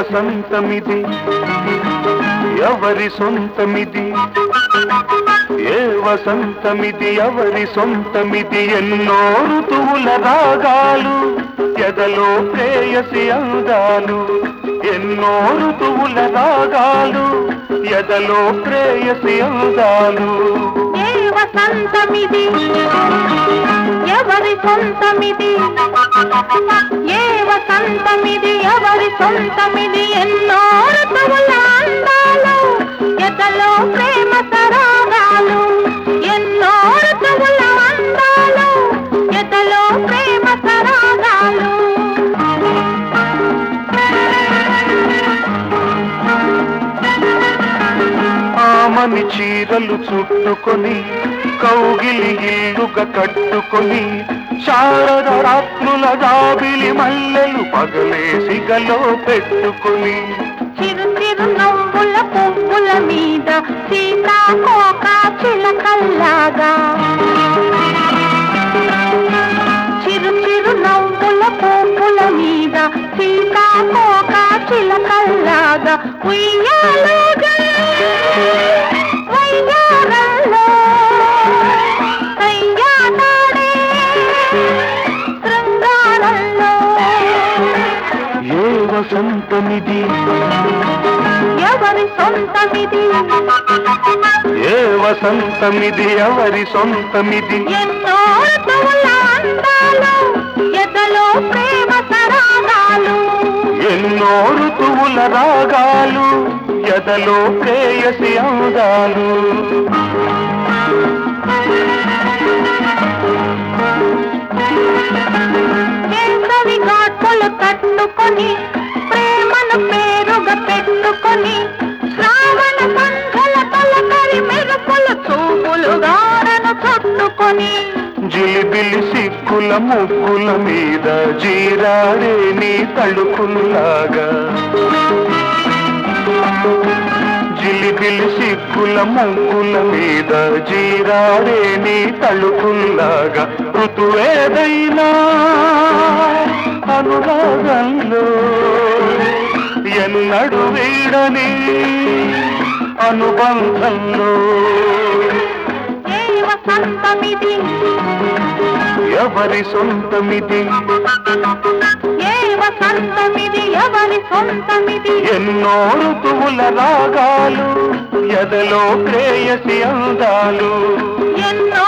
వసంతమిది ఎవరి సొంతమిది ఏ వసంతమిది ఎవరి సొంతమిది ఎన్నో ఋతువుల రాగాలు ఎదలో ప్రేయసి అందాలు ఎన్నో ఋతువుల రాగాలు ఎదలో ప్రేయసి అందాలు ఏ వసంతమిది ఎవరి సొంతమిది ఏ వసంతమిది ఎవరి సొంతమిది ఎన్నో ఋతువుల అందాలు ఎదలో ప్రేమ సరాగాలు ఎన్నో ఋతువుల అందాలు ఎదలో ప్రేమ సరాగాలు ఆమని చీరలు చుట్టుకొని కౌగిలి ఇల్లుగా కట్టుకొని శారద రాత్రుల జాబిలి మల్లెలు పగలేసి గలో పెట్టుకొని చిరు చిరు నవ్వుల పువ్వుల మీద సీతాకోక చిలకల్లాగా చిరు చిరు నవ్వుల పువ్వుల మీద సీతాకోక చిలకల్లాగా ఉయ్యాలుగా వయ్యారంలో కయ్యాటాడే శృంగారంలో ఏ వసంతమిది ఎవరి సొంతమిది ఏ వసంతమిది ఎవరి సొంతమిది ఎన్నో ఋతువుల అందాలు ఎదలో ప్రేమ సరాగాలు ఎన్నో ఋతువుల రాగాలు ఎదలో ప్రేయసి అందాలు వేసవి ఘాటులు తట్టుకొని ప్రేమను పేరుగా పెట్టుకొని శ్రావణ సంఘల తొలకరి మెరుపులు చూపులు గారను చుట్టుకొని జిలిబిలి సిక్కుల ముగ్గుల మీద జీరాడే నీ తడుకుల్లాగా జిలిబిలి సిక్కుల ముగ్గుల మీద జీరాడే నీ తడుకుల్లాగా ఋతువేదైనా అనురాగంలో ఎన్నడు వీడని అనుబంధంలో ఏ వసంతమిది ఎవరి సొంతమిది ఏ వసంతమిది ఎవరి సొంతమిది ఎన్నో ఋతువుల రాగాలు ఎదలో ప్రేయసి అందాలు ఎన్నో